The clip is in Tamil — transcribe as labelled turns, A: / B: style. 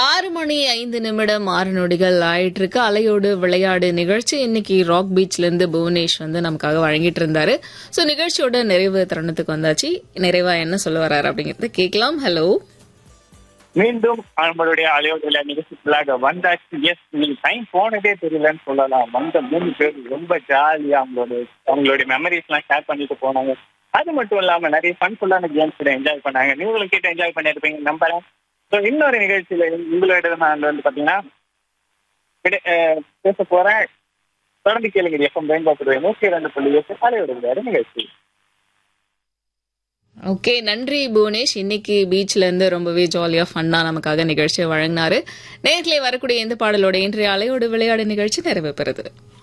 A: ஆறு மணி ஐந்து நிமிடம் ஆறு நொடிகள் ஆயிட்டு இருக்கு அலையோடு விளையாடு நிகழ்ச்சி இன்னைக்கு ராக் பீச்ல இருந்து புவனேஷ் வந்து நமக்காக வழங்கிட்டு இருந்தாரு சோ நிகழ்ச்சியோட நிறைவு தருணத்துக்கு வந்தாச்சு நிறைவா என்ன சொல்ல வர்றாரு அப்படிங்கறத கேட்கலாம் ஹலோ
B: மீண்டும் நம்மளுடைய அலையோட நிகழ்ச்சிக்குள்ளாக வந்தாச்சு எஸ் நீ டைம் போனதே தெரியலன்னு சொல்லலாம் வந்த மூணு பேர் ரொம்ப ஜாலியா அவங்களோட அவங்களுடைய மெமரிஸ் எல்லாம் ஷேர் பண்ணிட்டு போனாங்க அது மட்டும் இல்லாம நிறைய ஃபன்ஃபுல்லான கேம்ஸ் என்ஜாய் பண்ணாங்க நீங்களும் கேட்டு என்ஜாய் பண்ணிருப்பீங்க நம்புறேன் ஸோ இன்னொரு நிகழ்ச்சியில உங்களோட நான் வந்து பாத்தீங்கன்னா கிட்ட- அஹ் பேச போறேன் தொடர்ந்து கேளுங்க எஃப்எம் பயன்படுத்துறது நூற்றி இரண்டு புள்ளி எட்டு அலையோட விளையாடு நிகழ்ச்சி
A: ஓகே நன்றி புவனேஷ் இன்னைக்கு பீச்ல இருந்து ரொம்பவே ஜாலியா ஃபன்னா நமக்காக நிகழ்ச்சியை வழங்கினாரு நேர்களை வரக்கூடிய இந்த பாடலோட இன்றைய அலையோடு விளையாடு நிகழ்ச்சி நிறைவு பெறுது